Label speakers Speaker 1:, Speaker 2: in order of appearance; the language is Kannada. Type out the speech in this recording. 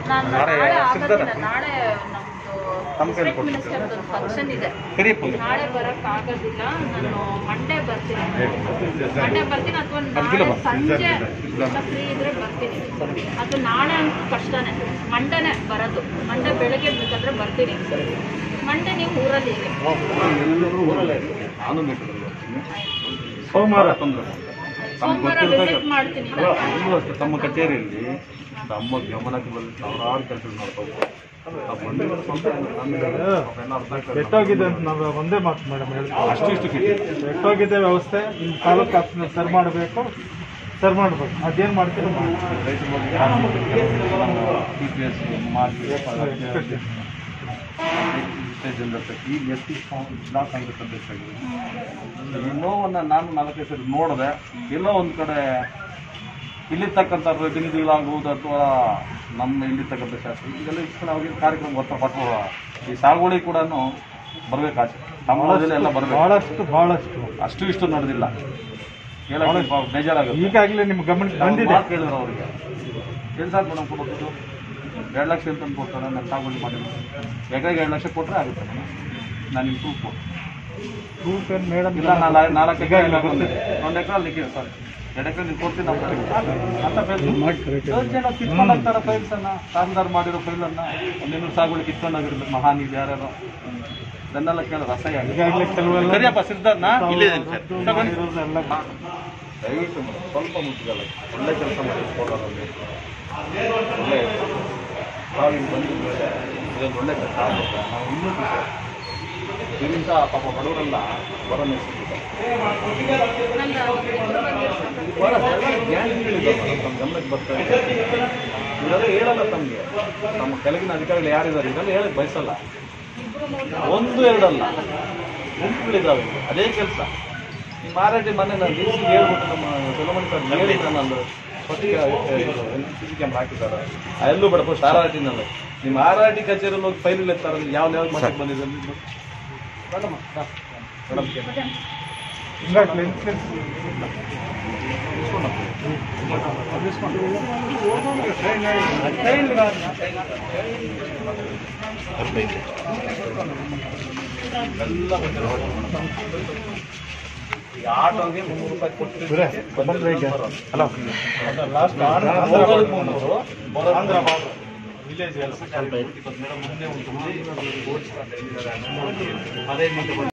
Speaker 1: ನಾನು
Speaker 2: ನಾಳೆ
Speaker 1: ನಾಳೆ
Speaker 2: ಸಿಗ್ತದಾ?
Speaker 1: ಆಗೋದಿಲ್ಲ ನಾಳೆ
Speaker 2: ತಮ್ಮ ಕೈಲಿ
Speaker 1: ನಮ್ದು
Speaker 2: ಕೊಡ್ತೀನಿ.
Speaker 1: ಮಿನಿಸ್ಟರ್ದು ಫಂಕ್ಷನ್ ಇದೆ
Speaker 2: ಕರಿಯಪ್ಪ
Speaker 1: ನಾಳೆ ಬರಕ್ ಆಗೋದಿಲ್ಲ ನಾನು ಮಂಡೇ ಬರ್ತೀನಿ ಮಂಡೇ ಬರ್ತೀನಿ ಅಥವಾ
Speaker 2: ಅದ್ಕಿಲ್ಲ
Speaker 1: ನಾಳೆ
Speaker 2: ಬಾ.
Speaker 1: ಸಂಜೆ ಫ್ರೀ ಇದ್ರೆ ಬರ್ತೀನಿ ಅದು ನಾಳೆ ಅಂತೂ ಕಷ್ಟನೇ ಮಂಡೇನೆ ಬರೋದು ಮಂಡೇ ಬೆಳಗ್ಗೆ ಬೇಕಾದ್ರೆ ಬರ್ತೀನಿ ಮಂಡೇ ನೀವು ಊರಲ್ಲಿ ಇರಿ
Speaker 2: ನಾನು ಮೀಟರಲ್ಲಿ ಬರ್ತೀನಿ
Speaker 3: ಸೋಮವಾರ
Speaker 2: ತೊಂದರೆ
Speaker 1: ಸೋಮವಾರ
Speaker 2: ಗೊತ್ತಿರ್ಬೇಕು.
Speaker 1: ವಿಸಿಟ್ ಮಾಡ್ತೀನಿ
Speaker 2: ಅಲ್ಲ, ಈಗಲೂ ಅಷ್ಟೇ ತಮ್ಮ ಕಚೇರಿಯಲ್ಲಿ ನಮ್ಮ ಗಮನಕ್ಕೆ ಬಂದು ಸಾವಿರಾರು ಕೆಲಸ ಮಾಡ್ಬೇಕು ನಾವು ಬಂದಿರೋದು ಸ್ವಲ್ಪ ನಮ್ಗೆ ಸ್ವಲ್ಪ ಏನೋ ಅರ್ಥ ಆಗ್ತದೆ.
Speaker 3: ಕೆಟ್ಟೋಗಿದೆ ಅಂತ ನಾವು ಒಂದೇ ಮಾತು ಮೇಡಮ್ ಹೇಳ್ತೀವಿ
Speaker 2: ಅಷ್ಟು ಇಷ್ಟು ಕಿಟಿ
Speaker 3: ಕೆಟ್ಟೋಗಿದೆ ವ್ಯವಸ್ಥೆ ಇಲ್ಲಿ ತಾಲೂಕು ಆಫೀಸ್ನಲ್ಲಿ ಸರ್ ಮಾಡಬೇಕು ಸರ್ ಮಾಡಬೇಕು ಅದೇನು ಮಾಡ್ತೀರೋ ಮಾಡಿ
Speaker 2: ರೈತರ ಬಗ್ಗೆ ಟಿ ಪಿ ಎಸ್ ಮಾರ್ಗಿ ಈಗ ಎಸ್ ಬ್ಲಾಕ್ ಕಾಂಗ್ರೆಸ್ ಅಧ್ಯಕ್ಷ ಆಗಿದೆ ಈ ನೋವನ್ನು ನಾನು ನಾಲ್ಕೈದು ಸರಿ ನೋಡಿದೆ ಎಲ್ಲೋ ಒಂದು ಕಡೆ ಇಲ್ಲಿರ್ತಕ್ಕಂಥ ಪ್ರತಿನಿಧಿಗಳಾಗ್ಬೋದು ಅಥವಾ ನಮ್ಮ ಇಲ್ಲಿರ್ತಕ್ಕಂಥ ಶಾಸಕರು ಇದೆಲ್ಲ ಇಷ್ಟು ಅವ್ರಿಗೆ ಕಾರ್ಯಕ್ರಮ ಒತ್ತ ಪಟ್ಟು ಈ ಸಾಗುವಳಿ ಕೂಡ ಬರಬೇಕಾಚೆ ತಮ್ಮದಲ್ಲಿ ಎಲ್ಲ ಬರಬೇಕು
Speaker 3: ಭಾಳಷ್ಟು ಭಾಳಷ್ಟು
Speaker 2: ಅಷ್ಟು ಇಷ್ಟು ನಡೆದಿಲ್ಲ ಹೇಳಕ್ಕೆ ಪಾಪ ಬೇಜಾರಾಗುತ್ತೆ
Speaker 3: ಈಗಾಗಲೇ ನಿಮ್ಮ ಗಮನಕ್ಕೆ ಬಂದಿದೆ
Speaker 2: ಮಾತು ಕೇಳಿದ್ರು ಅವ್ರಿಗೆ ಏನು ಸಾಕು ಮೇಡಮ್ ಕೊಡೋದು ಎರಡು ಲಕ್ಷ ಅಂತ ಕೊಡ್ತಾರೆ ನಾನು ಸಾಗುವಳಿ ಮಾಡಿಲ್ಲ ಎಕರೆಗೆ ಎರಡು ಲಕ್ಷ ಕೊಟ್ಟರೆ ಆಗುತ್ತೆ ಮೇಡಮ್ ನಾನು ನಿಮ್ಗೆ ಪ್ರೂಫ್ ಕೊಡ್ತೀನಿ
Speaker 3: ಪ್ರೂಫ್ ಏನು ಮೇಡಮ್
Speaker 2: ಇಲ್ಲ ನಾನು ನಾಲ್ಕು ಎಕರೆ ಒಂದು ಎಕರೆ ಅಲ್ಲಿ ನಿಕ್ಕಿದೆ ಸರ್ ಎರಡು ಎಕರೆ ನೀವು ಕೊಡ್ತೀನಿ ನಮ್ಮ ಅಂತ ಜನ ಕಿತ್ಕೊಂಡು ಹೋಗ್ತಾರೆ ಫೈಲ್ಸ್ ಅನ್ನ ತಹಸೀಲ್ದಾರ್ ಮಾಡಿರೋ ಫೈಲ್ ಅನ್ನ ಒಂದಿನ್ನೂರು ಸಾಗುವಳಿ ಕಿತ್ಕೊಂಡು ಹೋಗಿರ್ಬೇಕು ಮಹಾನ್ ಇದು ಯಾರ್ಯಾರೋ ಅದನ್ನೆಲ್ಲ ಕೇಳೋದು ಅಸಹ್ಯ ಆಗಿದೆ.
Speaker 3: ಈಗಾಗಲೇ ಕೆಲವೆಲ್ಲ
Speaker 2: ಸರಿಯಪ್ಪ ಸಿದ್ಧಾರ್ಥ ಇಲ್ಲೇ ಇದೆ ಸರ್. ತಗೊಂಡು
Speaker 3: ಇರೋದೆಲ್ಲ
Speaker 2: ದಯವಿಟ್ಟು ಮೇಡಮ್ ಸ್ವಲ್ಪ ಮುಟ್ಟಿಗಲ್ಲ ಒಳ್ಳೆ ಕೆಲಸ ಮಾಡಿ ಹೋಗೋರಲ್ಲಿ ಒಳ್ಳೆ ನಾವು ಇಲ್ಲಿ ಬಂದಿದ್ದೇವೆ ಇದೊಂದು ಒಳ್ಳೆ ಕೆಲಸ ಆಗುತ್ತೆ ನಾವು ಇನ್ನೂ ಖುಷಿ ಇದರಿಂದ ಪಾಪ ಬಡವರೆಲ್ಲ ಬರೋ ನೆನೆಸಿದ್ದಾರೆ ಬರ ಗ್ಯಾರಂಟಿಗಳಿದ್ದಾವೆ ನಮ್ಮ ಗಮನಕ್ಕೆ ಬರ್ತಾ ಇದೆ ಇದೆಲ್ಲ ಹೇಳಲ್ಲ ತಮಗೆ ನಮ್ಮ ಕೆಳಗಿನ ಅಧಿಕಾರಿಗಳು ಯಾರಿದ್ದಾರೆ ಇದೆಲ್ಲ ಹೇಳಕ್ಕೆ ಬಯಸಲ್ಲ ಒಂದು ಎರಡಲ್ಲ ಗುಂಪುಗಳಿದ್ದಾವೆ ಅದೇ ಕೆಲಸ ಈ ಮಾರಾಟಿ ಮನೆ ನಾನು ಡಿ ಸಿ ಹೇಳ್ಬಿಟ್ಟು ನಮ್ಮ ಸುಲಮಣಿ ಸರ್ ಹೇಳಿ ನಾನು ಹೊಟ್ಟಿಗೆ ಸಿ ಸಿ ಕ್ಯಾಮ್ರಾ ಹಾಕಿದ್ದಾರೆ ಎಲ್ಲೂ ಬೇಡ ಫಸ್ಟ್ ಆರ್ ಆರ್ ಟಿನಲ್ಲಿ ನಿಮ್ಮ ಆರ್ ಆರ್ ಟಿ ಕಚೇರಿಯಲ್ಲಿ ಹೋಗಿ ಫೈಲ್ ಎತ್ತಾರೆ ಯಾವ ಯಾವ ಮಟ್ಟಕ್ಕೆ ಬಂದಿದೆ ಅಂತ ಮೇಡಮ್ ಮೇಡಮ್
Speaker 3: ಹಿಂಗಾಗ್ಲಿ ಇನ್ಫ್ಲುಯೆನ್ಸ್
Speaker 2: ಎಲ್ಲ ಬಂದಿರೋ ಈಗ ಆಟೋಗೆ ಮುನ್ನೂರು ರೂಪಾಯಿ ಕೊಟ್ಟು
Speaker 3: ಹಲೋ ಲಾಸ್ಟ್
Speaker 2: ಹೋಗೋದಕ್ಕೆ ಮುನ್ನೂರು ಬರೋದು
Speaker 3: ವಿಲೇಜ್
Speaker 2: ಕೆಲಸ ಸ್ವಲ್ಪ ಇಪ್ಪತ್ತು ಮೇಡಮ್ ಮುಂದೆ ಒಂದು ಹುಡುಗಿ ಓಡಿಸ್ಕೊಂಡು ಅದೇ ಮತ್ತೆ